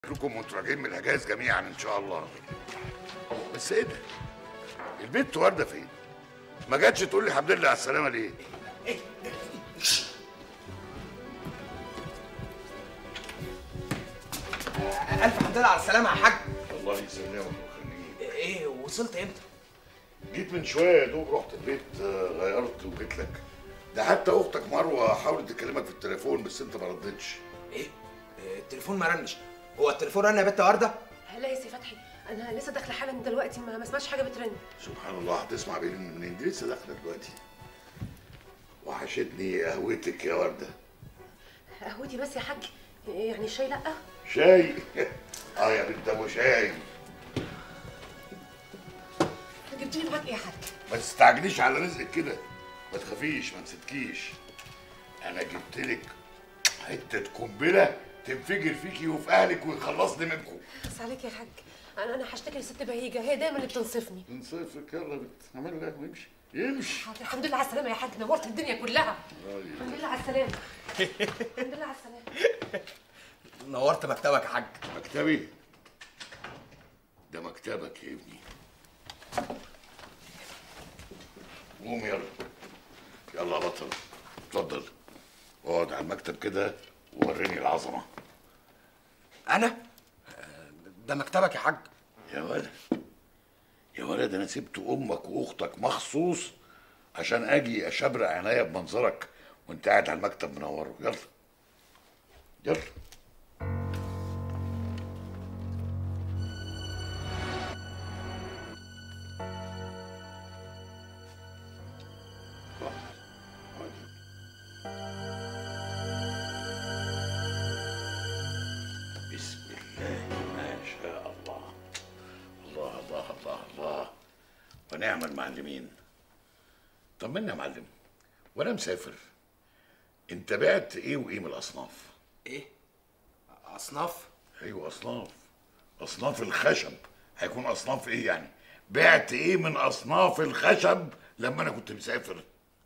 لكم وانتوا راجعين من الاجازه جميعا ان شاء الله بس ايه ده البنت ورده فين ما جاتش تقول لي الحمد لله على السلامه ليه الف حمد لله على السلامه يا حاج الله يسلمك ويخليك ايه وصلت امتى جيت من شويه يا دوب رحت البيت آه، غيرت وجيت لك ده حتى اختك مروه حاولت تكلمك في التليفون بس انت ما ردتش ايه إيه، التليفون ما رنش هو التليفون رن يا بنت ورده لا يا سي فتحي انا لسه داخله حالا دلوقتي ما, ما سمعتش حاجه بترن سبحان الله هتسمع بين منين دي لسه داخله دلوقتي وحشتني قهوتك يا ورده قهوتي بس يا حاج يعني الشاي لا شاي اه يا بنت ابو شاي جبت لي معاك ايه يا حاج ما تستعجليش على رزقك كده ما تخافيش ما نسيتكيش انا جبت لك حته قنبله تنفجر فيكي وفي اهلك ويخلصني منكم بس عليك يا حاج انا انا هشتكي لست بهيجه هي دايما اللي بتنصفني نصيفك يلا بنت اعمل لها ويمشي يمشي حاضر الحمد لله على السلامه يا حاج نورت الدنيا كلها الحمد لله على السلامه الحمد لله على السلامه نورت مكتبك يا حاج مكتبي ده مكتبك يا ابني قوم يلا يلا يا بطل اتفضل اقعد على المكتب كده ووريني العظمه انا آه، ده مكتبك يا حاج يا ولد يا ولد انا سبت امك واختك مخصوص عشان اجي اشبرق عينيا بمنظرك وانت قاعد على المكتب منوره يلا يلا بسم الله ما شاء الله الله الله الله الله ونعم المعلمين طمنا يا معلم وانا مسافر انت بعت ايه وايه من الاصناف ايه اصناف ايوه اصناف اصناف الخشب هيكون اصناف ايه يعني بعت ايه من اصناف الخشب لما انا كنت مسافر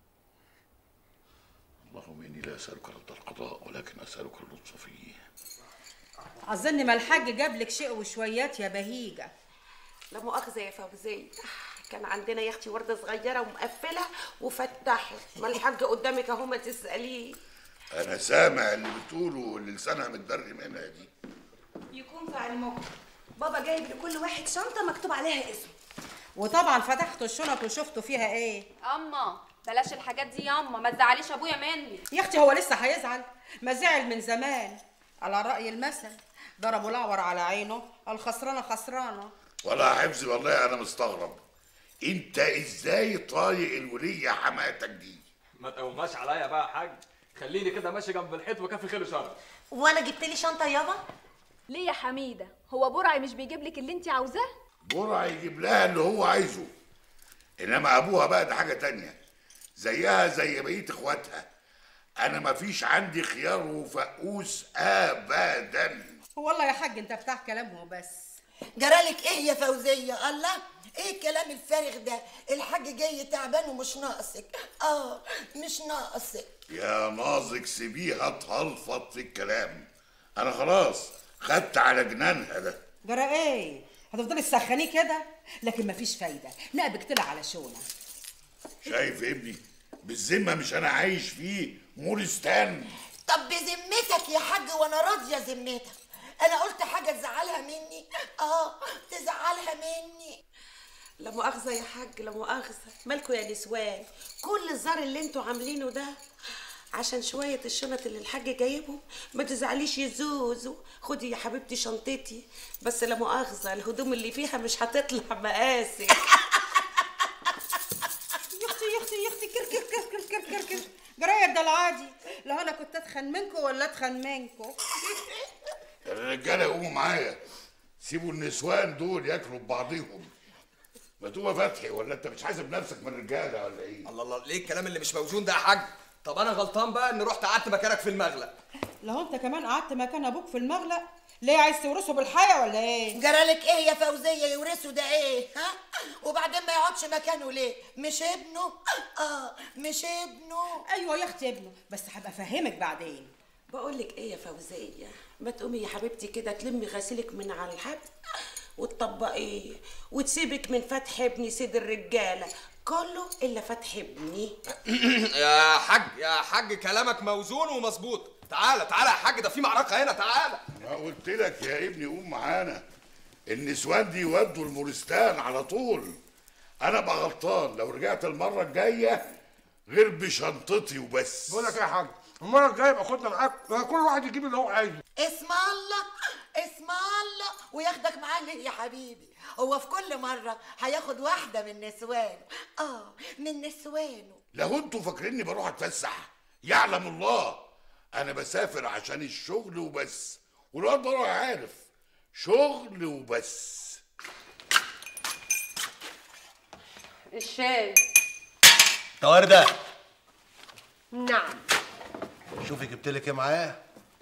اللهم اني لا اسالك رد القضاء ولكن اسالك اللطف فيه أظن ما الحاج جاب لك شيء وشويات يا بهيجة لا مؤاخذة يا فوزية كان عندنا يا اختي وردة صغيرة ومقفلة وفتحت ما الحاج قدامك اهو ما تسأليه انا سامع اللي بتقوله اللي لسانها متدري منها دي يكون في علمكم بابا جايب لكل واحد شنطة مكتوب عليها اسمه وطبعا فتحتوا الشنط وشفتوا فيها ايه اما بلاش الحاجات دي ياما ما تزعليش ابويا مني يا اختي هو لسه هيزعل ما زعل من زمان على رأي المثل ضربوا الأعور على عينه الخسرانة خسرانة ولا حفظي والله انا مستغرب انت ازاي طايق الوليه حماتك دي ما تقوماش عليا بقى يا حاج خليني كده ماشي جنب الحيط وكافي خير شر وانا جبت لي شنطة يابا ليه يا حميده هو برعي مش بيجيب لك اللي انت عاوزاه برع يجيب لها اللي هو عايزه انما ابوها بقى ده حاجه تانية زيها زي بقيه اخواتها انا مفيش عندي خيار وفقوس ابدا والله يا حاج انت بتاع كلام وبس جرالك ايه يا فوزية الله ايه الكلام الفارغ ده الحاج جاي تعبان ومش ناقصك اه مش ناقصك يا ناظك سيبيها تهلفط في الكلام انا خلاص خدت على جنانها ده جرى ايه هتفضلي تسخنيه كده لكن مفيش فايدة نقبك طلع على شونه شايف ابني بالذمه مش انا عايش فيه مورستان طب بذمتك يا حاج وانا راضية ذمتك انا قلت حاجة تزعلها مني اه تزعلها مني لا مؤاخذة يا حاج لا مؤاخذة مالكوا يا نسوان كل الزار اللي انتوا عاملينه ده عشان شوية الشنط اللي الحاج جايبهم ما تزعليش يا زوزو خدي يا حبيبتي شنطتي بس لا مؤاخذة الهدوم اللي فيها مش هتطلع مقاسك يا اختي يا اختي يا اختي كر كر كر كر كر كر كر جرايه ده العادي لو انا كنت اتخن منكم ولا اتخن منكم الرجاله يقوموا معايا سيبوا النسوان دول ياكلوا ببعضيهم ما تبقى فتحي ولا انت مش حاسب نفسك من الرجاله ولا ايه؟ الله الله ليه الكلام اللي مش موزون ده يا حاج طب انا غلطان بقى اني رحت قعدت مكانك في المغلق لو انت كمان قعدت مكان ابوك في المغلق ليه عايز تورثه بالحياه ولا ايه جرالك ايه يا فوزية يورثوا ده ايه ها وبعدين ما يقعدش مكانه ليه مش ابنه اه مش ابنه ايوه يا اختي ابنه بس هبقى افهمك بعدين بقول لك ايه يا فوزية ما تقومي يا حبيبتي كده تلمي غسيلك من على الحبل وتطبقيه وتسيبك من فتح ابني سيد الرجاله كله الا فتح ابني يا حاج يا حاج كلامك موزون ومظبوط تعالى تعالى يا حاج ده في معركه هنا تعالى ما قلت لك يا ابني قوم معانا النسوان دي يودوا المورستان على طول انا بقى غلطان لو رجعت المره الجايه غير بشنطتي وبس بقول لك ايه يا حاج المره الجايه يبقى خدنا معاك كل واحد يجيب اللي هو عايزه اسم الله اسم الله وياخدك معاه ليه يا حبيبي هو في كل مرة هياخد واحدة من نسوانه اه من نسوانه لو انتوا فاكريني بروح اتفسح يعلم الله انا بسافر عشان الشغل وبس والواد بروح عارف شغل وبس الشاي وردة نعم شوفي جبت لك ايه معايا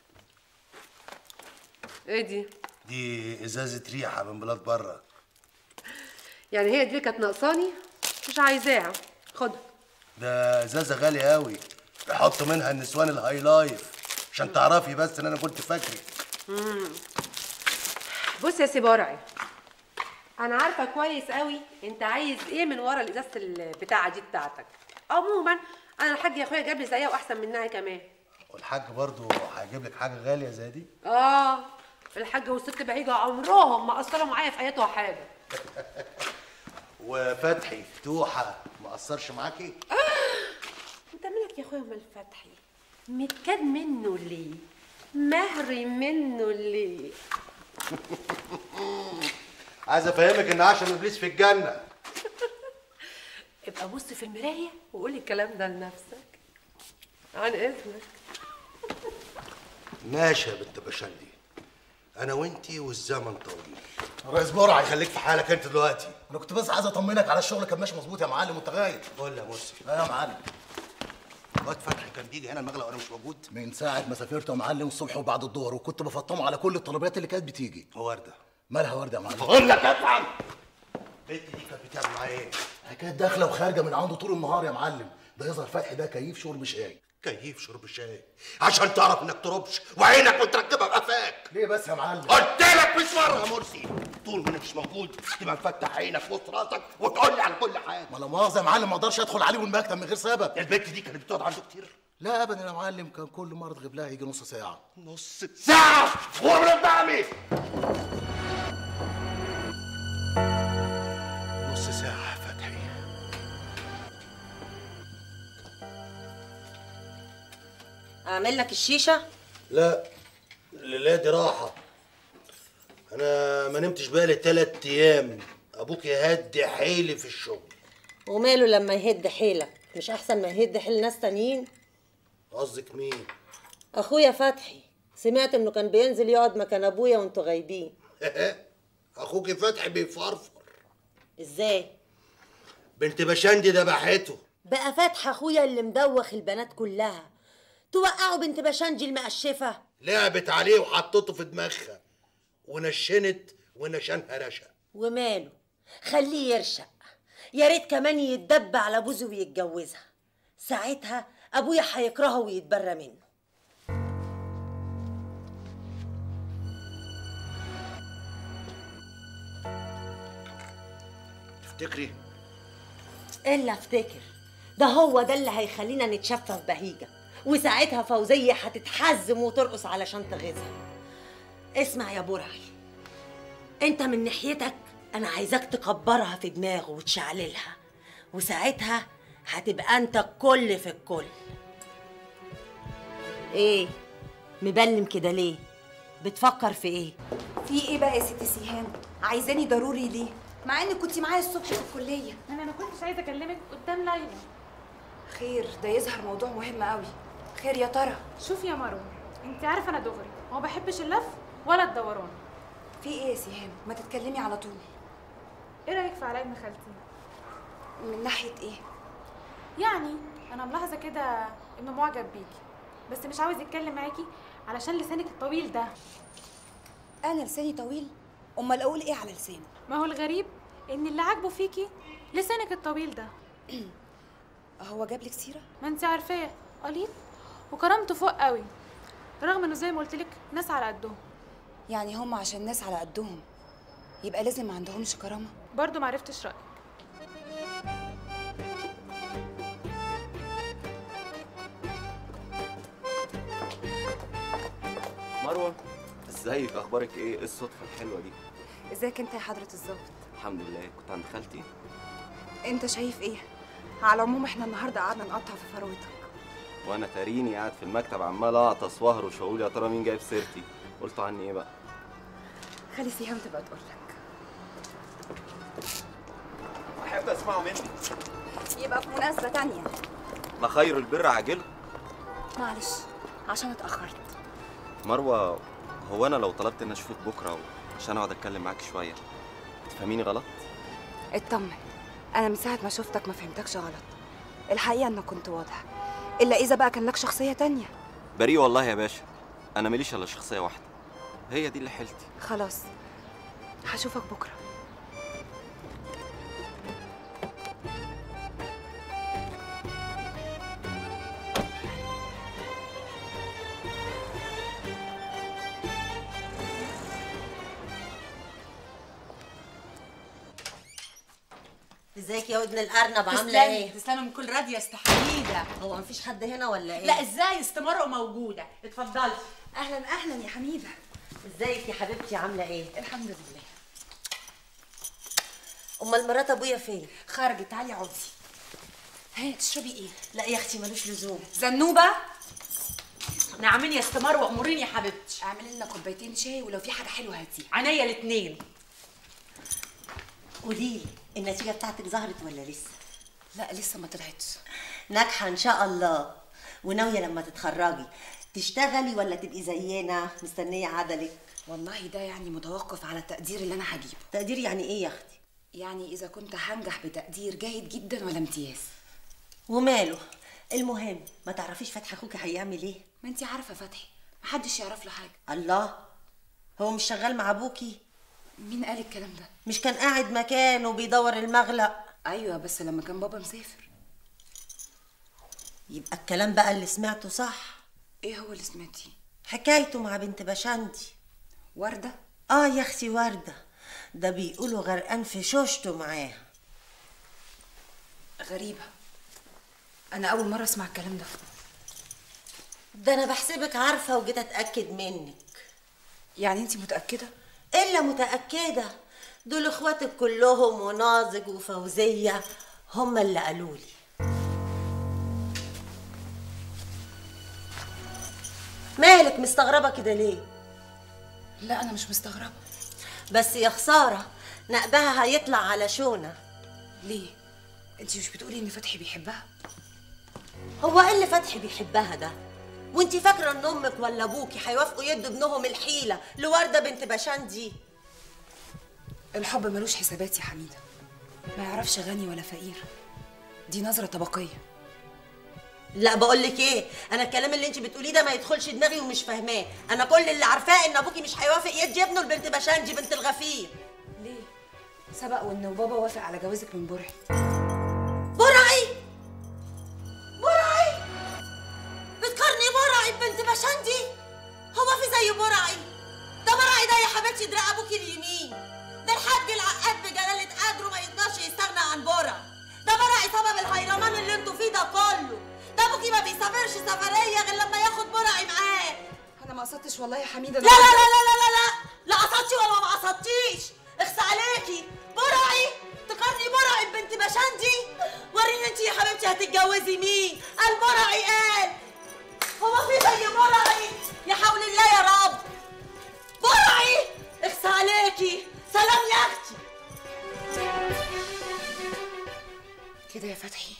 ايه دي دي ازازه ريحه من بلاد بره يعني هي دي كانت ناقصاني مش عايزاها خدها ده ازازه غاليه قوي يحطوا منها النسوان الهاي لايف عشان تعرفي بس ان انا كنت فاكرك مم. بص يا سيبارعي انا عارفه كويس قوي انت عايز ايه من ورا الازازه البتاعه دي بتاعتك عموما انا الحاج يا اخويا جاب لي زيها واحسن منها كمان والحاج برضو هيجيب لك حاجه غاليه زي دي اه الحاج والست بهيجه عمرهم ما قصروا معايا في حياتها حاجه وفتحي فتوحه ما اثرش معاكي انت مالك يا اخويا امال فتحي متكاد منه ليه مهري منه ليه عايز افهمك ان عشان ابليس في الجنه ابقى بص في المرايه وقولي الكلام ده لنفسك عن اذنك ماشي يا بنت بشندي انا وانتي والزمن طويل رئيس برع هيخليك في حالك انت دلوقتي انا كنت بس عايز اطمنك على الشغل كان ماشي مظبوط يا معلم وانت غايب قول يا مرسي لا يا معلم الواد فتحي كان بيجي هنا المغلق وانا مش موجود من ساعة ما سافرت يا معلم الصبح وبعد الظهر وكنت بفطمه على كل الطلبات اللي كانت بتيجي وردة مالها وردة يا معلم بقول لك افهم البنت دي كانت بتعمل معايا ايه؟ كانت داخلة وخارجة من عنده طول النهار يا معلم ده يظهر فتحي ده كيف شرب شاي كيف شرب الشاي عشان تعرف انك تربش وعينك متركبه في قفاك ليه بس يا معلم قلت لك مش مره يا مرسي طول ما انا مش موجود تبقى مفتح عينك في وسط راسك وتقول لي على كل حاجه ما لا مؤاخذة يا معلم ما اقدرش ادخل عليه من المكتب من غير سبب البنت دي كانت بتقعد عنده كتير لا ابدا يا معلم كان كل مرة تغيب لها يجي نص ساعة نص ساعه هو من قدامي نص ساعه يا فتحي اعمل لك الشيشه لا الليله دي راحه انا ما نمتش بالي تلات ايام ابوك يهدي حيلي في الشغل وماله لما يهد حيلك مش احسن ما يهد حيل ناس تانيين قصدك مين اخويا فتحي سمعت انه كان بينزل يقعد مكان ابويا وانتوا غايبين اخوك فتحي بيفرفر ازاي بنت بشندي ذبحته بقى فتحي اخويا اللي مدوخ البنات كلها توقعوا بنت بشنجي المقشفه لعبت عليه وحطته في دماغها ونشنت ونشنها رشا وماله خليه يرشق يا ريت كمان يتدب على بوزه ويتجوزها ساعتها ابويا هيكرهه ويتبرى منه تفتكري الا افتكر ده هو ده اللي هيخلينا نتشفى في بهيجه وساعتها فوزيه هتتحزم وترقص علشان تغيظها اسمع يا برعي انت من ناحيتك انا عايزاك تكبرها في دماغه وتشعللها وساعتها هتبقى انت الكل في الكل ايه مبلم كده ليه بتفكر في ايه في ايه بقى يا ست سيهان عايزاني ضروري ليه مع انك كنت معايا الصبح في الكليه انا ما كنتش عايزه اكلمك قدام ليلى خير ده يظهر موضوع مهم قوي خير يا ترى شوفي يا مروه انت عارفه انا دغري وما بحبش اللف ولا الدوران في ايه يا سيهان ما تتكلمي على طول ايه رايك في علاء ابن خالتي من ناحيه ايه يعني انا ملاحظه كده انه معجب بيكي بس مش عاوز يتكلم معاكي علشان لسانك الطويل ده انا لساني طويل امال اقول ايه على لساني ما هو الغريب ان اللي عاجبه فيكي لسانك الطويل ده هو جاب لك سيره ما انت عارفاه قليل وكرامته فوق قوي رغم انه زي ما قلت لك ناس على قدهم يعني هم عشان ناس على قدهم يبقى لازم ما عندهمش كرامه برضه ما عرفتش رايك مروه ازيك اخبارك ايه ايه الصدفه الحلوه دي ازيك انت يا حضره الظابط الحمد لله كنت عند خالتي انت شايف ايه على العموم احنا النهارده قعدنا نقطع في فروتك وانا تاريني قاعد في المكتب عمال اعطس واهرش واقول يا ترى مين جايب سيرتي قلتوا عني ايه بقى خلي سيهام تبقى تقول لك احب اسمعه مني يبقى في مناسبه تانية ما خير البر عاجله معلش عشان اتاخرت مروه هو انا لو طلبت ان اشوفك بكره عشان اقعد اتكلم معاك شويه تفهميني غلط اطمن انا من ساعه ما شفتك ما فهمتكش غلط الحقيقه انك كنت واضح الا اذا بقى كان لك شخصيه تانية بريء والله يا باشا انا ماليش الا شخصيه واحده هي دي اللي حيلتي خلاص هشوفك بكره ازيك يا ودن الارنب عامله تسلمي ايه تسلمي من كل راضيه استحميده هو مفيش حد هنا ولا ايه لا ازاي استمروا موجوده اتفضلي اهلا اهلا يا حميده ازيك يا حبيبتي عامله ايه الحمد لله امال مرات ابويا فين خرجت تعالي اقعدي ها تشربي ايه لا يا اختي ملوش لزوم زنوبه نعمين يا استمر واموريني يا حبيبتي اعملي لنا كوبايتين شاي ولو في حاجه حلوه هاتيها عينيا الاثنين قولي لي النتيجه بتاعتك ظهرت ولا لسه لا لسه ما طلعتش ناجحه ان شاء الله وناويه لما تتخرجي تشتغلي ولا تبقي زينا مستنيه عدلك والله ده يعني متوقف على التقدير اللي انا هجيبه تقدير يعني ايه يا اختي يعني اذا كنت هنجح بتقدير جيد جدا ولا امتياز وماله المهم ما تعرفيش فتحي اخوك هيعمل ايه ما انت عارفه فتحي محدش يعرف له حاجه الله هو مش شغال مع ابوكي مين قال الكلام ده مش كان قاعد مكانه بيدور المغلق ايوه بس لما كان بابا مسافر يبقى الكلام بقى اللي سمعته صح ايه هو اللي سمعتيه حكايته مع بنت بشندي ورده اه يا اختي ورده ده بيقولوا غرقان في شوشته معاها غريبه انا اول مره اسمع الكلام ده ده انا بحسبك عارفه وجيت اتاكد منك يعني انت متاكده الا متاكده دول اخواتك كلهم وناظج وفوزيه هم اللي قالوا لي مالك مستغربه كده ليه لا انا مش مستغربه بس يا خساره نقبها هيطلع على شونه ليه انت مش بتقولي ان فتحي بيحبها هو ايه اللي فتحي بيحبها ده وانتي فاكره ان امك ولا ابوكي هيوافقوا يدوا ابنهم الحيله لورده بنت بشندي الحب ملوش حسابات يا حميده ما يعرفش غني ولا فقير دي نظره طبقيه لا بقول لك ايه انا الكلام اللي انت بتقوليه ده ما يدخلش دماغي ومش فاهماه انا كل اللي عارفاه ان ابوكي مش هيوافق يدي ابنه لبنت بشندي بنت الغفير ليه سبق وان بابا وافق على جوازك من برعي برعي برعي بتقارني برعي ببنت بشندي هو في زي برعي ده برعي ده يا حبيبتي دراع ابوكي اليمين ده الحاج العقاد بجلاله قدره ما يقدرش يستغنى عن برع ده برعي سبب الهيرمان اللي انتوا فيه ده كله ده ابوكي ما بيسافرش سفريه غير لما ياخد برعي معاه انا ما قصدتش والله يا حميده لا لا لا لا لا لا لا لا قصدتي ولا ما قصدتيش اخس عليكي برعي تقارني برعي ببنت بشندي وريني انت يا حبيبتي هتتجوزي مين قال برعي قال هو في زي برعي يا حول الله يا رب برعي اخس عليكي سلام يا اختي كده يا فتحي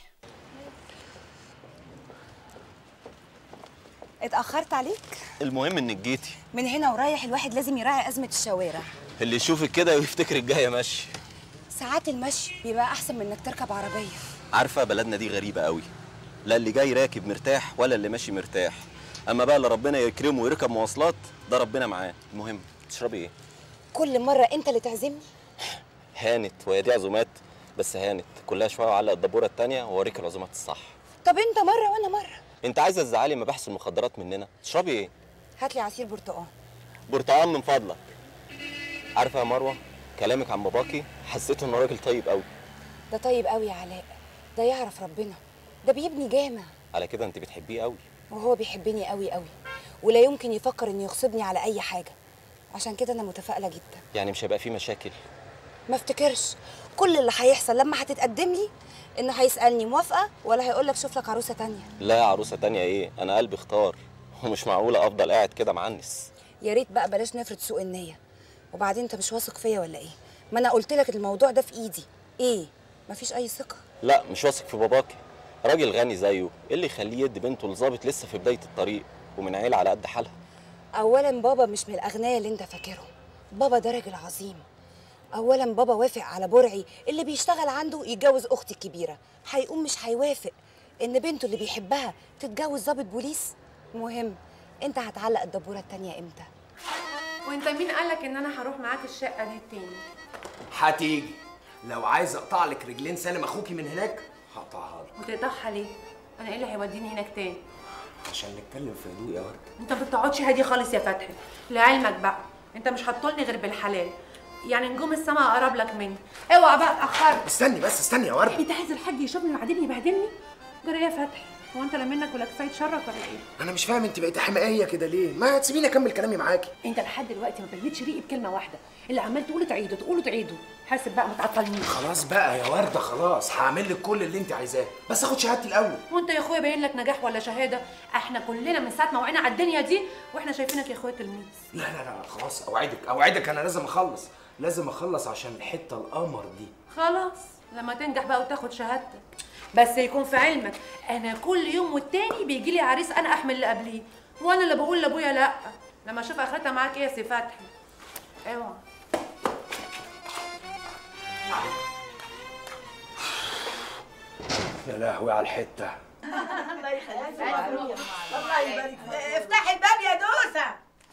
اتأخرت عليك المهم انك جيتي من هنا ورايح الواحد لازم يراعي أزمة الشوارع اللي يشوفك كده ويفتكرك جايه ماشي ساعات المشي بيبقى أحسن من إنك تركب عربية عارفه بلدنا دي غريبه قوي لا اللي جاي راكب مرتاح ولا اللي ماشي مرتاح اما بقى اللي ربنا يكرمه ويركب مواصلات ده ربنا معاه المهم تشربي ايه كل مرة أنت اللي تعزمني هانت وهي دي عزومات بس هانت كلها شويه وعلق الدبوره التانية واوريك العزومات الصح طب أنت مرة وأنا مرة انت عايزه تزعلي مباحث المخدرات مننا تشربي ايه هات لي عصير برتقال برتقال من فضلك عارفه يا مروه كلامك عن باباكي حسيت انه راجل طيب قوي ده طيب قوي يا علاء ده يعرف ربنا ده بيبني جامع على كده انت بتحبيه قوي وهو بيحبني قوي قوي ولا يمكن يفكر انه يغصبني على اي حاجه عشان كده انا متفائله جدا يعني مش هيبقى فيه مشاكل ما افتكرش كل اللي هيحصل لما هتتقدم لي انه هيسالني موافقه ولا هيقول لك شوف لك عروسه تانية لا يا عروسه تانية ايه انا قلبي اختار ومش معقوله افضل قاعد كده معنس يا ريت بقى بلاش نفرض سوء النيه وبعدين انت مش واثق فيا ولا ايه ما انا قلت لك الموضوع ده في ايدي ايه مفيش اي ثقه لا مش واثق في باباكي راجل غني زيه ايه اللي يخليه يدي بنته لظابط لسه في بدايه الطريق ومن عيله على قد حالها اولا بابا مش من الاغنياء اللي انت فاكرهم بابا ده راجل عظيم اولا بابا وافق على برعي اللي بيشتغل عنده يتجوز اختي الكبيره هيقوم مش هيوافق ان بنته اللي بيحبها تتجوز ضابط بوليس مهم انت هتعلق الدبوره التانية امتى وانت مين قالك ان انا هروح معاك الشقه دي تاني هتيجي لو عايز اقطع لك رجلين سالم اخوكي من هناك هقطعها لك وتقطعها ليه انا ايه اللي هيوديني هناك تاني عشان نتكلم في هدوء يا ورده انت ما بتقعدش هادي خالص يا فتحي لعلمك بقى انت مش هتطولني غير بالحلال يعني نجوم السما اقرب لك مني اوعى بقى اتاخرت استني بس استني يا ورده انت عايز الحاج يشوفني وبعدين يبهدلني جرى ايه يا فتحي هو انت لا منك ولا كفايه شرك ولا ايه انا مش فاهم انت بقيت حمائيه كده ليه ما تسيبيني اكمل كلامي معاكي انت لحد دلوقتي ما بينتش ريقي بكلمه واحده اللي عمال تقوله تعيده تقوله تعيده حاسب بقى ما تعطلنيش خلاص بقى يا ورده خلاص هعمل لك كل اللي انت عايزاه بس اخد شهادتي الاول وانت يا اخويا باين لك نجاح ولا شهاده احنا كلنا من ساعه ما وعينا على الدنيا دي واحنا شايفينك يا اخويا تلميذ لا لا لا خلاص اوعدك اوعدك انا لازم اخلص لازم اخلص عشان الحته القمر دي خلاص لما تنجح بقى وتاخد شهادتك بس يكون في علمك انا كل يوم والتاني بيجي لي عريس انا احمل اللي قبليه وانا اللي بقول لابويا لا لما اشوف اخرتها معاك ايه يا سي فتحي اوعى يا لهوي على الحته الله يخليك الله يبارك فيك افتحي الباب يا دوسه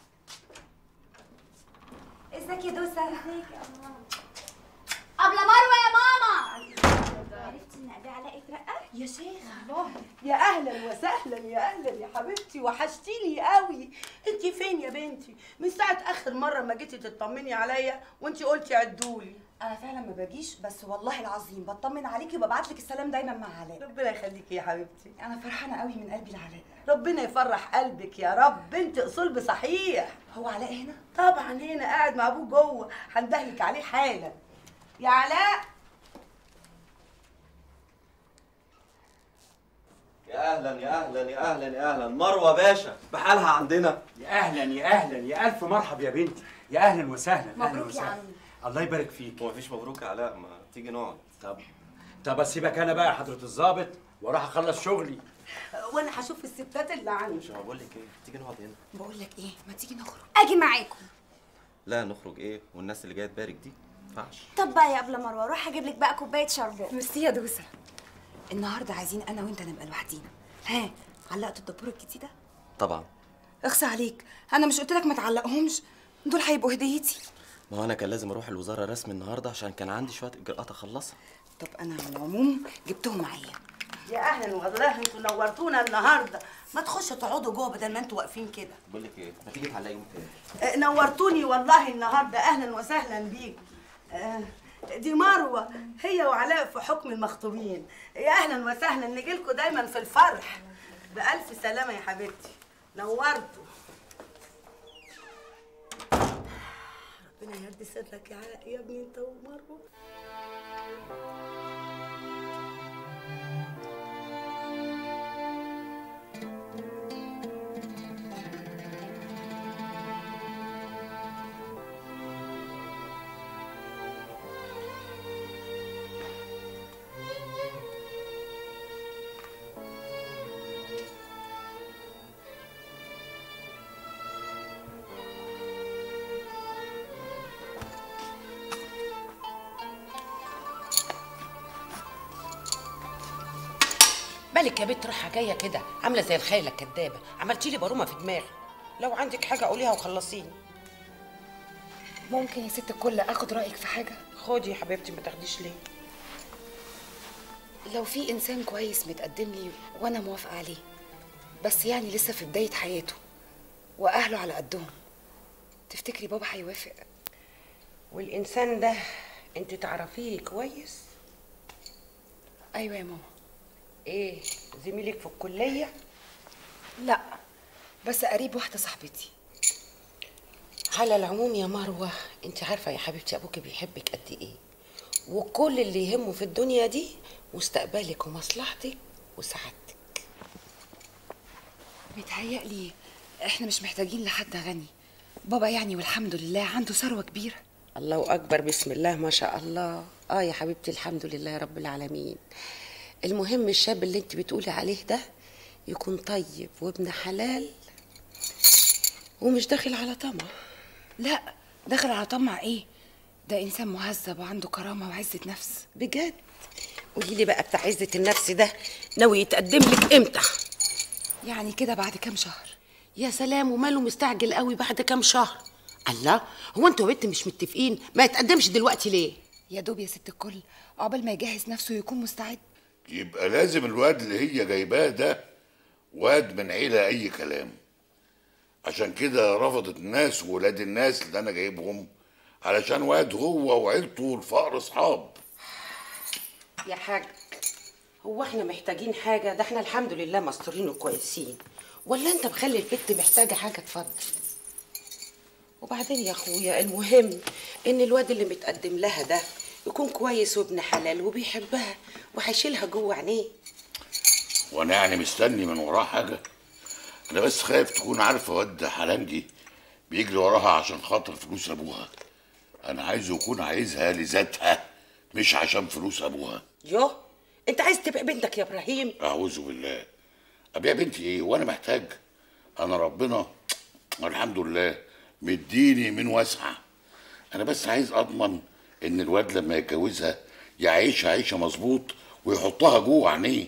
ازيك يا دوسه ازيك يا أبلة مروة يا ماما عرفتي إن أبي علاء اترقى؟ يا شيخ الله يا اهلا وسهلا يا اهلا يا حبيبتي وحشتيني قوي انت فين يا بنتي من ساعه اخر مره ما جيتي تطمني عليا وانت قلتي عدولي انا فعلا ما باجيش بس والله العظيم بطمن عليكي وببعت لك السلام دايما مع علاء ربنا يخليكي يا حبيبتي انا فرحانه قوي من قلبي لعلاء ربنا يفرح قلبك يا رب بنت اصول بصحيح هو علاء هنا طبعا هنا قاعد مع ابوه جوه هندهلك عليه حالا يا علاء يا اهلا يا اهلا يا اهلا يا اهلا مروه باشا بحالها عندنا يا اهلا يا اهلا يا الف مرحب يا بنتي يا اهلا وسهلا اهلا مبروك يا وسهلا عمي الله يبارك فيك هو مفيش مبروك يا علاء ما تيجي نقعد طب طب اسيبك انا بقى يا حضره الضابط واروح اخلص شغلي وانا هشوف الستات اللي عندي مش بقول لك ايه تيجي نقعد هنا بقول لك ايه ما تيجي نخرج أجي معاكم لا نخرج ايه والناس اللي جايه تبارك دي ما ينفعش طب بقى يا أبلة مروة روح أجيب لك بقى كوباية شربات ميرسي يا دوسه النهارده عايزين انا وانت نبقى لوحدينا ها علقت الدبوره الجديده طبعا اخصى عليك انا مش قلت لك ما تعلقهمش دول هيبقوا هديتي ما هو انا كان لازم اروح الوزاره رسمي النهارده عشان كان عندي شويه اجراءات اخلصها طب انا على العموم جبتهم معايا يا اهلا والله انتوا نورتونا النهارده ما تخشوا تقعدوا جوه بدل ما انتوا واقفين كده بقول لك ايه ما تيجي تعلقيهم تاني آه، نورتوني والله النهارده اهلا وسهلا بيكم آه، دي مروه هي وعلاء في حكم المخطوبين يا اهلا وسهلا نجي لكم دايما في الفرح بالف سلامه يا حبيبتي نورتوا ربنا يهدي صدرك يا علاء يا ابني انت ومروه مالك يا بنت رايحه جايه كده عامله زي الخيله الكدابه عملتي لي برومه في دماغي لو عندك حاجه قوليها وخلصيني ممكن يا ست الكل اخد رايك في حاجه خدي يا حبيبتي ما تاخديش ليه لو في انسان كويس متقدم لي وانا موافقه عليه بس يعني لسه في بدايه حياته واهله على قدهم تفتكري بابا هيوافق والإنسان ده أنت تعرفيه كويس ايوه يا ماما إيه زميلك في الكلية لا بس قريب واحده صاحبتي على العموم يا مروة أنت عارفة يا حبيبتي أبوك بيحبك قد إيه وكل اللي يهمه في الدنيا دي مستقبلك ومصلحتك وسعادتك متهيألي احنا مش محتاجين لحد غني بابا يعني والحمد لله عنده ثروه كبيره الله أكبر بسم الله ما شاء الله آه يا حبيبتي الحمد لله رب العالمين المهم الشاب اللي أنت بتقولي عليه ده يكون طيب وابن حلال ومش داخل على طمع لا داخل على طمع ايه ده انسان مهذب وعنده كرامه وعزه نفس بجد قولي لي بقى بتاع عزة النفس ده ناوي يتقدم لك امتى يعني كده بعد كام شهر يا سلام وماله مستعجل قوي بعد كام شهر الله هو انتوا يا بنت مش متفقين ما يتقدمش دلوقتي ليه يا دوب يا ست الكل عقبال ما يجهز نفسه ويكون مستعد يبقى لازم الواد اللي هي جايباه ده واد من عيلة أي كلام عشان كده رفضت الناس وولاد الناس اللي أنا جايبهم علشان واد هو وعيلته الفقر أصحاب يا حاج هو احنا محتاجين حاجة ده احنا الحمد لله مستورين وكويسين ولا انت مخلي البت محتاجة حاجة اتفضل وبعدين يا اخويا المهم ان الواد اللي متقدم لها ده يكون كويس وابن حلال وبيحبها وهيشيلها جوه عينيه وأنا يعني مستني من وراه حاجة أنا بس خايف تكون عارفة واد حلنجي بيجري وراها عشان خاطر فلوس أبوها أنا عايزه يكون عايزها لذاتها مش عشان فلوس أبوها يو انت عايز تبقى بنتك يا ابراهيم أعوذ بالله أبيع بنتي إيه وأنا محتاج أنا ربنا الحمد لله مديني من واسعة أنا بس عايز أضمن إن الواد لما يتجوزها يعيشها عيشة مظبوط ويحطها جوه عينيه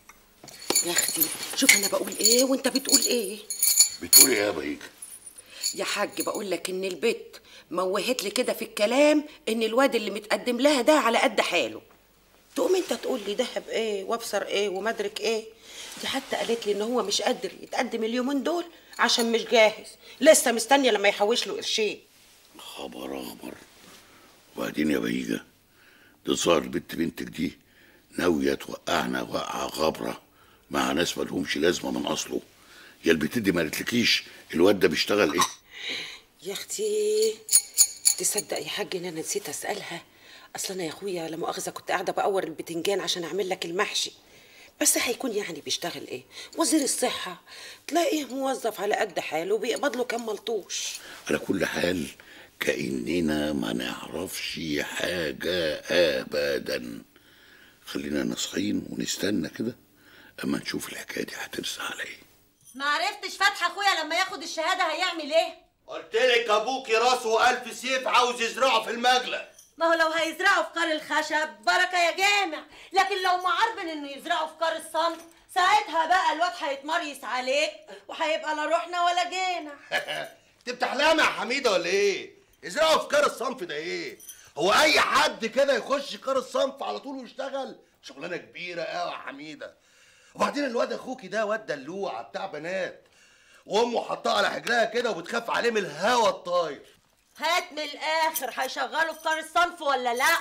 يا اختي شوف انا بقول ايه وانت بتقول ايه بتقولي إيه يا بهيج يا حاج بقول لك ان البت موهت لي كده في الكلام ان الواد اللي متقدم لها ده على قد حاله تقوم انت تقول لي دهب ايه وابصر ايه ومدرك ايه دي حتى قالت لي ان هو مش قادر يتقدم اليومين دول عشان مش جاهز لسه مستنيه لما يحوش له قرشين خبر أخبر وبعدين يا بهيجة دي صار البت بنتك دي ناوية توقعنا وقعة غبرة مع ناس مالهمش لازمة من أصله يا البت دي ما قالتلكيش الواد ده بيشتغل إيه؟ يا اختي تصدق يا حاج ان انا نسيت اسالها اصل انا يا اخويا لا مؤاخذه كنت قاعده باور البتنجان عشان اعمل لك المحشي بس هيكون يعني بيشتغل ايه وزير الصحه تلاقيه موظف على قد حاله بيقبض له كام ملطوش على كل حال كأننا ما نعرفش حاجة أبدا خلينا نصحين ونستنى كده أما نشوف الحكاية دي هترسى على إيه ما عرفتش فتحي اخويا لما ياخد الشهاده هيعمل ايه قلت لك ابوكي راسه ألف سيف عاوز يزرعه في المجلة ما هو لو هيزرعوا في كار الخشب بركه يا جامع لكن لو معربن انه يزرعوا في كار الصمت ساعتها بقى الواد هيتمريس عليك وهيبقى لا رحنا ولا جينا انت بتحلمي يا حميده ولا ايه؟ يزرعوا في كار الصنف ده ايه؟ هو اي حد كده يخش كار الصنف على طول ويشتغل؟ شغلانه كبيره قوي يا حميده. وبعدين الواد اخوكي ده واد دلوعه بتاع بنات. وامه حطاه على حجرها كده وبتخاف عليه من الهوا الطاير. هات من الاخر هيشغلوا في كار الصنف ولا لا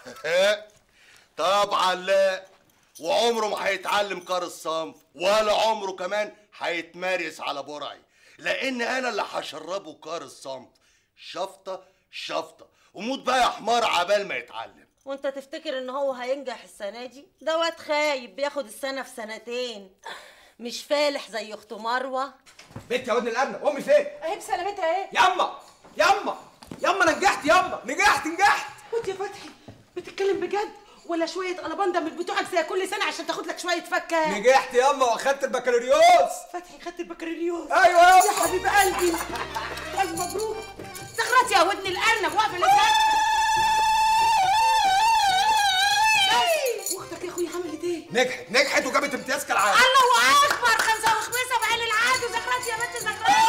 طبعا لا وعمره ما هيتعلم كار الصنف ولا عمره كمان هيتمارس على برعي لان انا اللي هشربه كار الصنف شفطه شفطه وموت بقى يا حمار عبال ما يتعلم وانت تفتكر ان هو هينجح السنه دي ده واد خايب بياخد السنه في سنتين مش فالح زي اخته مروه بنت يا ودن الارنب امي فين اهي بسلامتها ايه ياما ياما ياما نجحت ياما نجحت نجحت كنت يا فتحي بتتكلم بجد ولا شويه قلبانده من بتوعك زي كل سنه عشان تاخد لك شويه فكه نجحت ياما واخدت البكالوريوس فتحي خدت البكالوريوس ايوه ياما يا حبيب قلبي الف مبروك زغرتي يا ودن الارنب واقفه لسه واختك يا اخويا عملت ايه نجحت نجحت وجابت امتياز كالعاده الله اكبر خمسه وخمسه بعين العاد وزغرتي يا بنت زغرتي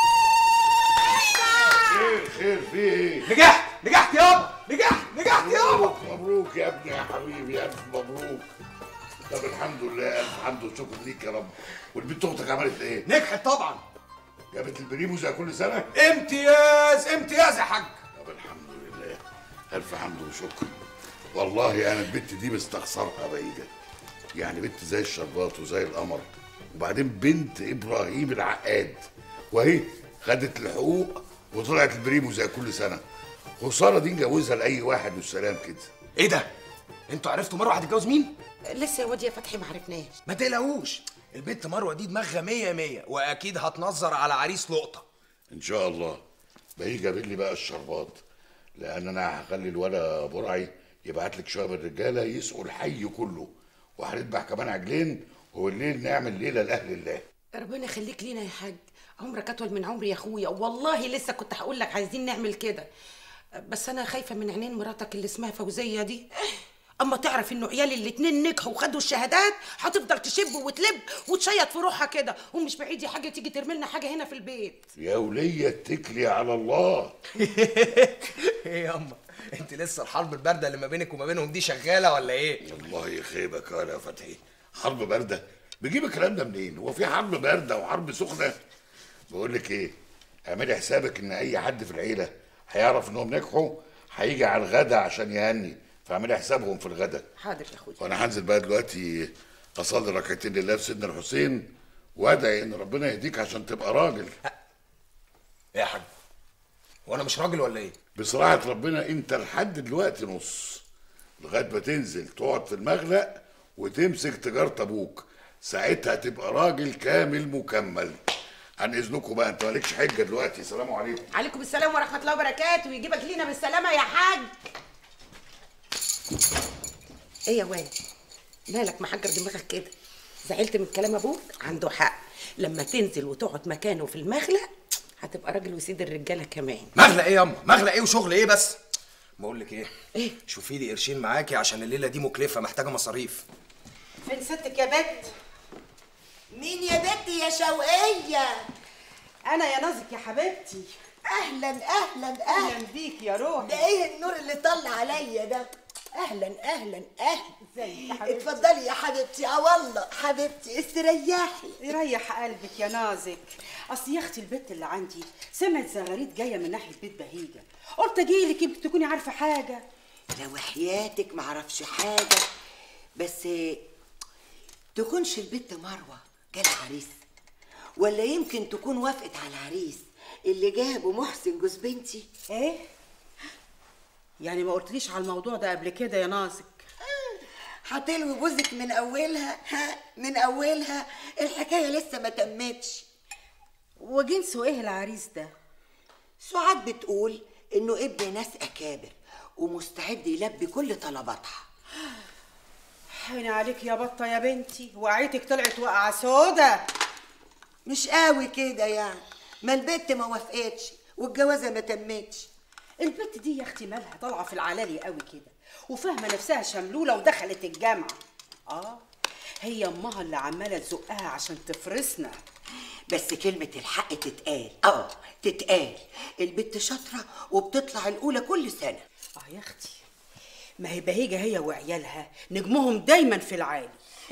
خير خير في إيه؟ نجحت نجحت يابا نجحت نجحت يابا مبروك مبروك يا ابني يا حبيبي ألف مبروك طب الحمد لله ألف حمد وشكر ليك يا رب والبنت أختك عملت إيه؟ نجحت طبعا جابت البريمو زي كل سنه امتياز امتياز يا حاج طب الحمد لله الف حمد وشكر والله انا البت دي مستخسرها بهيجه يعني بنت زي الشربات وزي القمر وبعدين بنت ابراهيم العقاد وهي خدت الحقوق وطلعت البريمو زي كل سنه خساره دي نجوزها لاي واحد والسلام كده ايه ده انتوا عرفتوا مروه هتتجوز مين لسه يا واد يا فتحي ما عرفناش ما تقلقوش البنت مروه دي دماغها مية مية واكيد هتنظر على عريس لقطه ان شاء الله بهي جاب لي بقى الشربات لان انا هخلي الولا برعي يبعت لك شويه من الرجاله يسقوا الحي كله وهنذبح كمان عجلين وبالليل نعمل ليله لاهل الله ربنا يخليك لينا يا حاج عمرك اطول من عمري يا اخويا والله لسه كنت هقول لك عايزين نعمل كده بس انا خايفه من عينين مراتك اللي اسمها فوزيه دي اما تعرف انه عيالي الاتنين نجحوا وخدوا الشهادات هتفضل تشب وتلب وتشيط في روحها كده ومش بعيد يا حاجه تيجي ترمي لنا حاجه هنا في البيت يا وليه اتكلي على الله ايه يا اما انت لسه الحرب البارده اللي ما بينك وما بينهم دي شغاله ولا ايه الله يخيبك يا فتحي حرب بارده بيجيب الكلام ده منين هو في حرب بارده وحرب سخنه بقول لك ايه اعملي حسابك ان اي حد في العيله هيعرف انهم نجحوا هيجي على الغدا عشان يهني فاعملي حسابهم في الغدا حاضر يا اخويا وانا هنزل بقى دلوقتي اصلي ركعتين لله في سيدنا الحسين وادعي ان ربنا يهديك عشان تبقى راجل ايه يا حاج وانا مش راجل ولا ايه بصراحه ربنا انت لحد دلوقتي نص لغايه ما تنزل تقعد في المغلق وتمسك تجاره ابوك ساعتها تبقى راجل كامل مكمل عن اذنكم بقى انت مالكش حجه دلوقتي سلام عليكم عليكم السلام ورحمه الله وبركاته ويجيبك لينا بالسلامه يا حاج ايه يا واد مالك محجر دماغك كده زعلت من كلام ابوك عنده حق لما تنزل وتقعد مكانه في المغلق هتبقى راجل وسيد الرجاله كمان مغلى ايه ياما مغلى ايه وشغل ايه بس بقول لك ايه ايه شوفي لي قرشين معاكي عشان الليله دي مكلفه محتاجه مصاريف فين ستك يا بت مين يا بنتي يا شوقية انا يا نازك يا حبيبتي اهلا اهلا اهلا بيك يا روحي ده ايه النور اللي طلع عليا ده اهلا اهلا اهلا ازيك يا حبيبتي اتفضلي يا حبيبتي اه والله حبيبتي استريحي يريح قلبك يا نازك اصل يا اختي البت اللي عندي سمعت زغاريت جايه من ناحيه بيت بهيجه قلت اجيلك يمكن تكوني عارفه حاجه لو حياتك معرفش حاجه بس تكونش البت مروه جالها عريس ولا يمكن تكون وافقت على العريس اللي جابه محسن جوز بنتي ايه يعني ما قلتليش على الموضوع ده قبل كده يا نازك هتلوي بوزك من اولها ها من اولها الحكايه لسه ما تمتش وجنسه ايه العريس ده سعاد بتقول انه ابن ناس اكابر ومستعد يلبي كل طلباتها حين عليك يا بطه يا بنتي وقعتك طلعت وقعه سودا مش قوي كده يعني ما البت ما وافقتش والجوازه ما تمتش البت دي يا اختي مالها طالعه في العلالي قوي كده وفاهمه نفسها شملوله ودخلت الجامعه اه هي امها اللي عماله تزقها عشان تفرسنا بس كلمة الحق تتقال اه تتقال البت شاطرة وبتطلع الأولى كل سنة اه يا اختي ما هي بهيجة هي وعيالها نجمهم دايما في العالي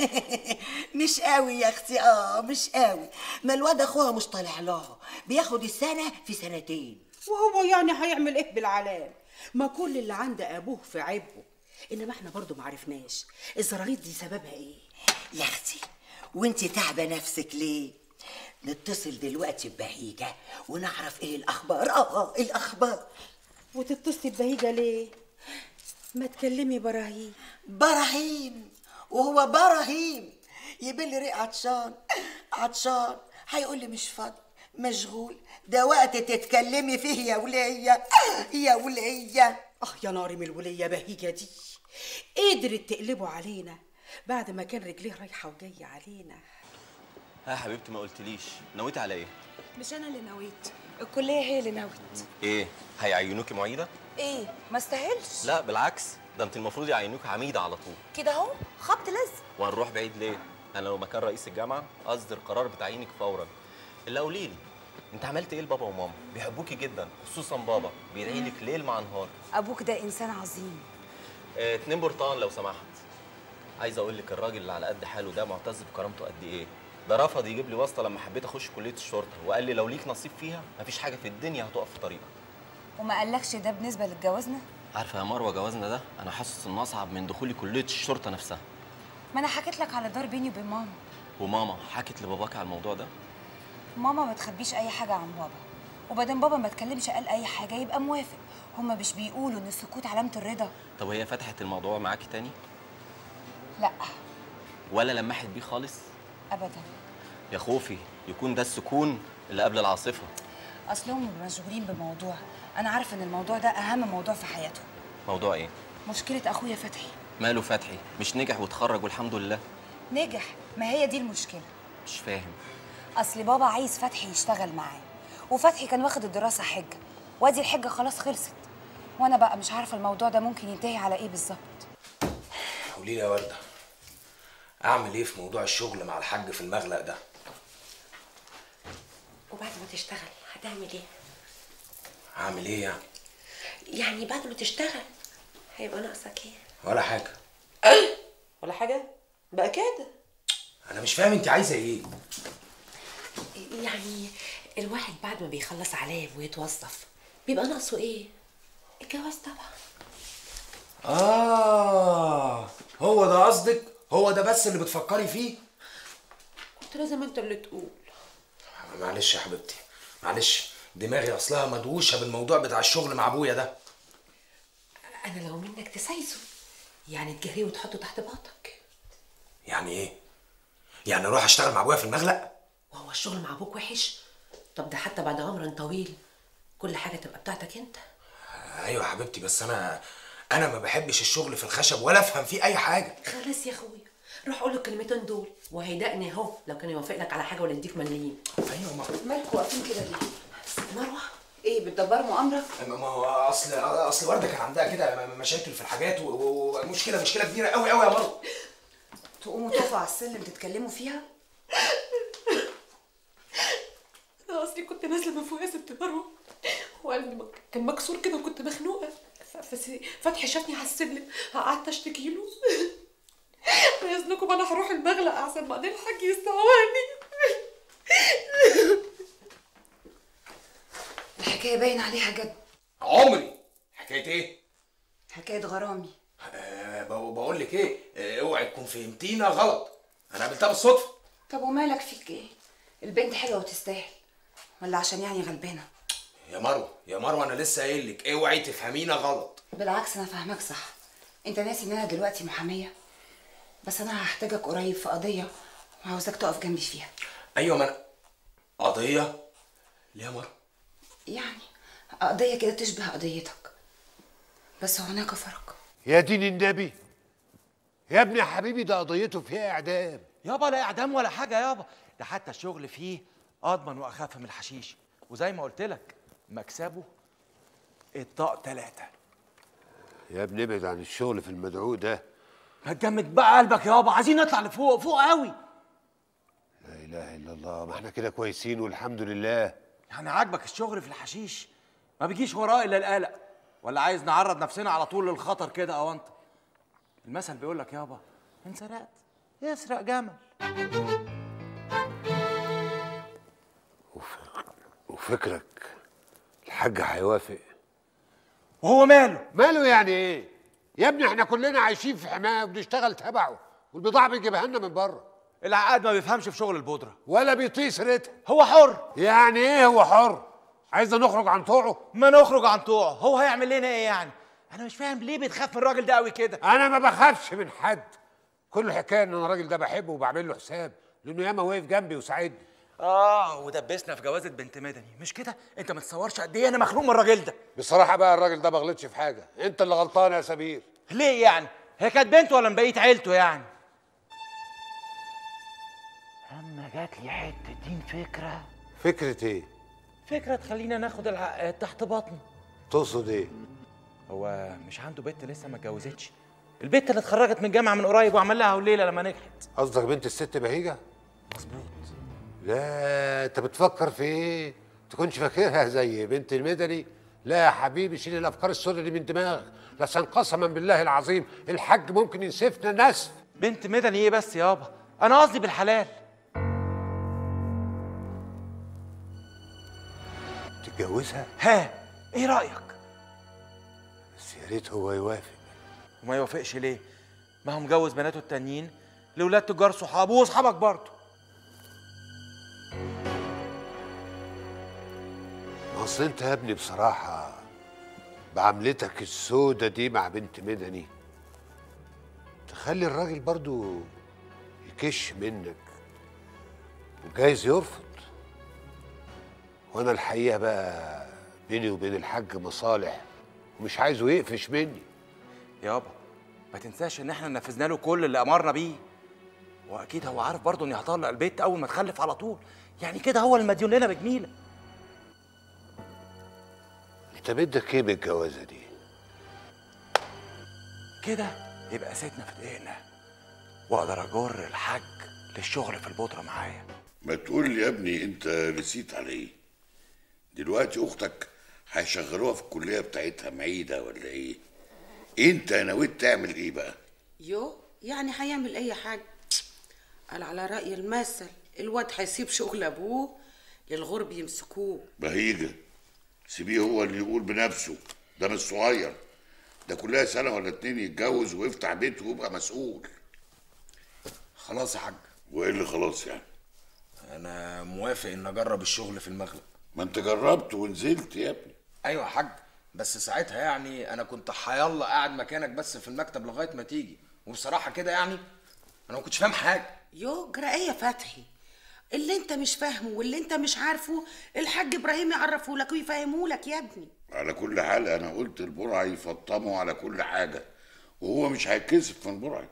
مش قوي يا اختي اه مش قوي ما الواد اخوها مش طالع لها بياخد السنة في سنتين وهو يعني هيعمل ايه بالعلام ما كل اللي عند ابوه في عيبه انما احنا برضو معرفناش الزراغيط دي سببها ايه يا اختي وانت تعبة نفسك ليه نتصل دلوقتي ببهيجة ونعرف ايه الاخبار اه اه الاخبار وتتصلي ببهيجة ليه ما تكلمي براهيم براهيم وهو براهيم يبل لي ريق عطشان عطشان هيقول لي مش فاضي مشغول ده وقت تتكلمي فيه يا ولية يا ولية اه يا ناري من الولية بهيجة دي قدرت تقلبه علينا بعد ما كان رجليه رايحة وجاية علينا ها يا حبيبتي ما قلتليش نويت على ايه مش انا اللي نويت الكليه هي اللي نوت ايه هيعينوكي معيده ايه ما استاهلش لا بالعكس ده انت المفروض يعينوكي عميده على طول كده اهو خبط لزق وهنروح بعيد ليه انا لو مكان رئيس الجامعه اصدر قرار بتعيينك فورا الا قولي لي انت عملت ايه لبابا وماما بيحبوكي جدا خصوصا بابا بيدعي لك ليل مع نهار ابوك ده انسان عظيم اه اتنين برتقان لو سمحت عايز اقول لك الراجل اللي على قد حاله ده معتز بكرامته قد ايه ده رفض يجيب لي واسطه لما حبيت اخش كليه الشرطه وقال لي لو ليك نصيب فيها مفيش حاجه في الدنيا هتقف في طريقك وما قالكش ده بالنسبه للجوازنا عارفه يا مروه جوازنا ده انا حاسس انه اصعب من دخولي كليه الشرطه نفسها ما انا حكيت لك على دار بيني وبين ماما وماما حكت لباباك على الموضوع ده ماما ما تخبيش اي حاجه عن بابا وبعدين بابا ما اتكلمش قال اي حاجه يبقى موافق هما مش بيقولوا ان السكوت علامه الرضا طب هي فتحت الموضوع معاكي تاني لا ولا لمحت بيه خالص ابدا يا خوفي يكون ده السكون اللي قبل العاصفه اصلهم مشغولين بموضوع انا عارفه ان الموضوع ده اهم موضوع في حياتهم موضوع ايه مشكله اخويا فتحي ماله فتحي مش نجح وتخرج والحمد لله نجح ما هي دي المشكله مش فاهم اصل بابا عايز فتحي يشتغل معاه وفتحي كان واخد الدراسه حجه وادي الحجه خلاص خلصت وانا بقى مش عارفه الموضوع ده ممكن ينتهي على ايه بالظبط قولي لي يا ورده اعمل ايه في موضوع الشغل مع الحاج في المغلق ده وبعد ما تشتغل هتعمل ايه هعمل ايه يعني يعني بعد ما تشتغل هيبقى ناقصك ايه ولا حاجه ولا حاجه بقى كده انا مش فاهم انت عايزه ايه يعني الواحد بعد ما بيخلص علام ويتوظف بيبقى ناقصه ايه الجواز طبعا اه هو ده قصدك هو ده بس اللي بتفكري فيه كنت لازم انت اللي تقول معلش يا حبيبتي معلش دماغي اصلها مدوشه بالموضوع بتاع الشغل مع ابويا ده انا لو منك تسايسه يعني تجريه وتحطه تحت باطك يعني ايه يعني اروح اشتغل مع ابويا في المغلق وهو الشغل مع ابوك وحش طب ده حتى بعد عمر طويل كل حاجه تبقى بتاعتك انت ايوه يا حبيبتي بس انا انا ما بحبش الشغل في الخشب ولا افهم فيه اي حاجه خلاص يا اخويا روح قول له الكلمتين دول وهيدقني اهو لو كان يوافق لك على حاجه ولا يديك ملايين ايوه ما مالكوا واقفين كده ليه مروه ايه بتدبروا مؤامره ما ما هو اصل اصل ورده كان عندها كده م- مشاكل في الحاجات و- و- ومشكله مشكله كبيره قوي قوي يا مروه تقوموا تقفوا على السلم تتكلموا فيها انا اصلي كنت نازله من فوق يا ست مروه وقلبي مك- كان مكسور كده وكنت مخنوقه ف- بس فتحي شافني على السلم قعدت اشتكي له باذنكم انا هروح المغلق احسن بعدين الحاج يستعواني الحكايه باين عليها جد عمري حكايه ايه حكايه غرامي أه بقول لك ايه آه، اوعي تكون فهمتينا غلط انا قابلتها بالصدفه طب ومالك فيك ايه البنت حلوه وتستاهل ولا عشان يعني غلبانه يا مروه يا مروه انا لسه قايل لك اوعي تفهمينا غلط بالعكس انا فاهمك صح انت ناسي ان انا دلوقتي محاميه بس انا هحتاجك قريب في قضيه وعاوزاك تقف جنبي فيها ايوه ما انا قضيه ليه يا مروه يعني قضيه كده تشبه قضيتك بس هناك فرق يا دين النبي يا ابني يا حبيبي ده قضيته فيها اعدام يابا لا اعدام ولا حاجه يابا ده حتى الشغل فيه اضمن واخف من الحشيش وزي ما قلت لك مكسبه الطاق ثلاثة يا ابني ابعد عن الشغل في المدعو ده ما تجمد بقى قلبك يابا عايزين نطلع لفوق فوق قوي لا اله الا الله ما احنا كده كويسين والحمد لله يعني عاجبك الشغل في الحشيش ما بيجيش وراه الا القلق ولا عايز نعرض نفسنا على طول للخطر كده او انت المثل بيقول لك يابا ان سرقت يسرق جمل وفكرك الحاج هيوافق وهو ماله ماله يعني ايه يا ابني احنا كلنا عايشين في حماه وبنشتغل تبعه والبضاعه بيجيبها لنا من بره العقاد ما بيفهمش في شغل البودره ولا بيطيق سيرتها هو حر يعني ايه هو حر عايزنا نخرج عن طوعه ما نخرج عن طوعه هو هيعمل لنا ايه يعني انا مش فاهم ليه بتخاف من الراجل ده قوي كده انا ما بخافش من حد كل الحكايه ان انا الراجل ده بحبه وبعمل له حساب لانه ياما واقف جنبي وساعدني اه ودبسنا في جوازه بنت مدني مش كده انت ما تصورش قد ايه انا مخنوق من الراجل ده بصراحه بقى الراجل ده ما غلطش في حاجه انت اللي غلطان يا سمير ليه يعني هي كانت بنته ولا من بقيه عيلته يعني اما جات لي حته دين فكره فكره ايه فكره تخلينا ناخد العقاد تحت بطنه تقصد ايه هو مش عنده بنت لسه ما اتجوزتش البنت اللي اتخرجت من الجامعه من قريب وعمل لها وليله لما نجحت قصدك بنت الست بهيجه مظبوط لا انت بتفكر في ايه تكونش فاكرها زي بنت المدني لا يا حبيبي شيل الافكار السوداء دي من دماغك لسان قسما بالله العظيم الحاج ممكن ينسفنا نسف بنت مدني ايه بس يابا انا قصدي بالحلال تتجوزها ها ايه رايك بس يا ريت هو يوافق وما يوافقش ليه ما هو مجوز بناته التانيين لولاد تجار صحابه واصحابك برضه ما اصل انت يا ابني بصراحه بعملتك السودة دي مع بنت مدني تخلي الراجل برضو يكش منك وجايز يرفض وانا الحقيقه بقى بيني وبين الحاج مصالح ومش عايزه يقفش مني يابا ما تنساش ان احنا نفذنا له كل اللي امرنا بيه واكيد هو عارف برضه اني هطلق البيت اول ما تخلف على طول يعني كده هو المديون لنا بجميله انت بدك ايه من الجوازه دي كده يبقى سيدنا في دقيقنا واقدر اجر الحاج للشغل في البودره معايا ما تقول لي يا ابني انت رسيت على ايه دلوقتي اختك هيشغلوها في الكليه بتاعتها معيده ولا ايه انت نويت تعمل ايه بقى يو يعني هيعمل اي حاجه قال على راي المثل الواد هيسيب شغل ابوه للغرب يمسكوه بهيجة سيبيه هو اللي يقول بنفسه ده مش صغير ده كلها سنة ولا اتنين يتجوز ويفتح بيته ويبقى مسؤول خلاص يا حاج وايه اللي خلاص يعني انا موافق ان اجرب الشغل في المغرب ما انت جربت ونزلت يا ابني ايوه يا حاج بس ساعتها يعني انا كنت حيالله قاعد مكانك بس في المكتب لغايه ما تيجي وبصراحه كده يعني انا ما كنتش فاهم حاجه يو جرى ايه يا فتحي اللي انت مش فاهمه واللي انت مش عارفه الحاج ابراهيم يعرفه لك ويفهمه لك يا ابني على كل حال انا قلت البرعي يفطمه على كل حاجة وهو مش هيتكسف من برعي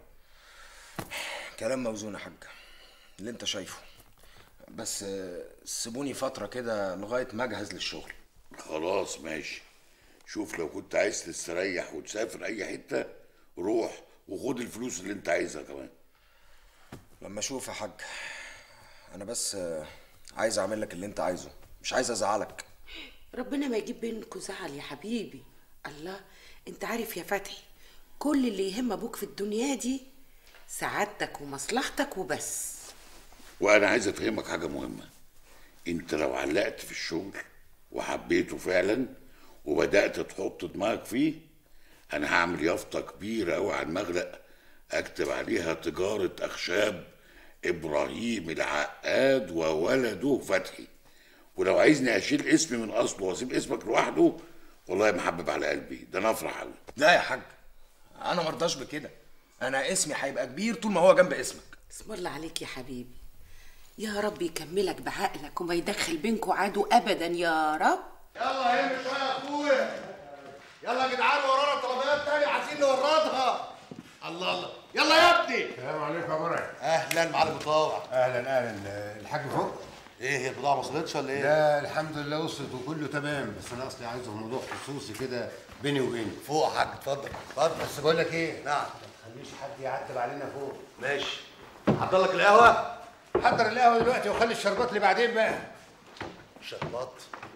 كلام موزون يا حاج اللي انت شايفه بس آه، سيبوني فتره كده لغايه ما اجهز للشغل خلاص ماشي شوف لو كنت عايز تستريح وتسافر اي حتة روح وخد الفلوس اللي انت عايزها كمان لما اشوف يا حاج انا بس آه، عايز اعمل لك اللي انت عايزه مش عايز ازعلك ربنا ما يجيب بينكوا زعل يا حبيبي الله انت عارف يا فتحي كل اللي يهم ابوك في الدنيا دي سعادتك ومصلحتك وبس وانا عايز افهمك حاجه مهمه انت لو علقت في الشغل وحبيته فعلا وبدات تحط دماغك فيه انا هعمل يافطه كبيره قوي على المغرق اكتب عليها تجاره اخشاب ابراهيم العقاد وولده فتحي ولو عايزني اشيل اسمي من اصله واسيب اسمك لوحده والله محبب على قلبي ده انا افرح قوي لا يا حاج انا مرضاش بكده انا اسمي هيبقى كبير طول ما هو جنب اسمك اسم الله عليك يا حبيبي يا رب يكملك بعقلك وما يدخل بينكوا عدو ابدا يا رب يلا هم شويه يا اخويا يلا يا جدعان ورانا طلبات تانية عايزين نوردها الله الله يلا يا ابني السلام عليكم يا مرعي اهلا معلم مطاوع اهلا اهلا الحاج فوق ايه هي البضاعه ما وصلتش ولا ايه؟ لا الحمد لله وصلت وكله تمام بس انا اصلي عايزه موضوع خصوصي كده بيني وبينك فوق يا حاج اتفضل اتفضل بس بقول لك ايه نعم ما تخليش حد يعتب علينا فوق ماشي حضر لك القهوه حضر القهوه دلوقتي وخلي الشربات اللي بعدين بقى شربات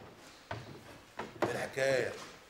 ايه الحكايه؟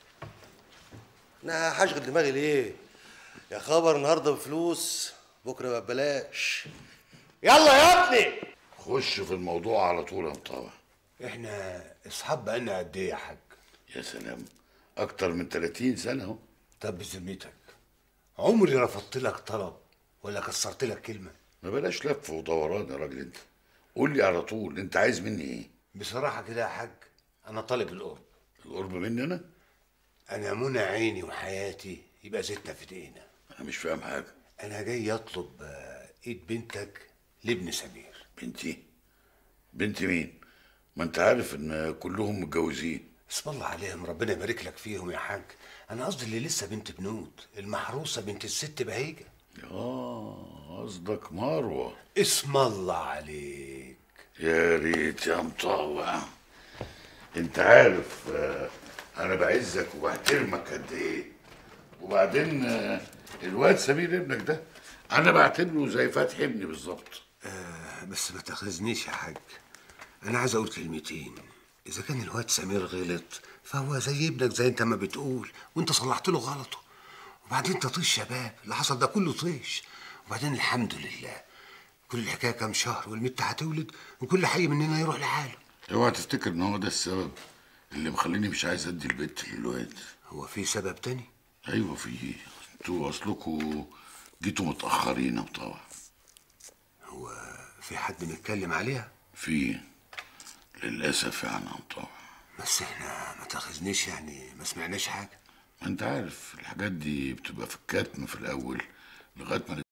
انا هشغل دماغي ليه؟ يا خبر النهارده بفلوس بكره بقى ببلاش يلا يا ابني خش في الموضوع على طول يا مطاوع احنا اصحاب بقالنا قد ايه يا حاج يا سلام اكتر من 30 سنه اهو طب بذمتك عمري رفضت لك طلب ولا كسرت لك كلمه ما بلاش لف ودوران يا راجل انت قول لي على طول انت عايز مني ايه بصراحه كده يا حاج انا طالب القرب القرب مني انا انا منى عيني وحياتي يبقى زيتنا في ايدينا انا مش فاهم حاجه انا جاي اطلب آه، ايد بنتك لابن سمير بنتي بنت مين ما انت عارف ان كلهم متجوزين اسم الله عليهم ربنا يبارك لك فيهم يا حاج انا قصدي اللي لسه بنت بنود المحروسه بنت الست بهيجه اه قصدك مروه اسم الله عليك يا ريت يا مطاوع انت عارف آه، انا بعزك وبحترمك قد ايه وبعدين آه، الواد سمير ابنك ده انا بعتبره زي فتحي ابني بالظبط آه بس ما تاخذنيش يا حاج انا عايز اقول كلمتين اذا كان الواد سمير غلط فهو زي ابنك زي انت ما بتقول وانت صلحت له غلطه وبعدين ده طيش شباب اللي حصل ده كله طيش وبعدين الحمد لله كل الحكايه كام شهر والمت هتولد وكل حي مننا يروح لحاله اوعى تفتكر ان هو ده السبب اللي مخليني مش عايز ادي البت للواد هو في سبب تاني ايوه في انتوا اصلكوا جيتوا متاخرين طبعا هو في حد متكلم عليها في للاسف يعني طبعا بس احنا ما تاخذنيش يعني ما سمعناش حاجه ما انت عارف الحاجات دي بتبقى في الكتم في الاول لغايه ما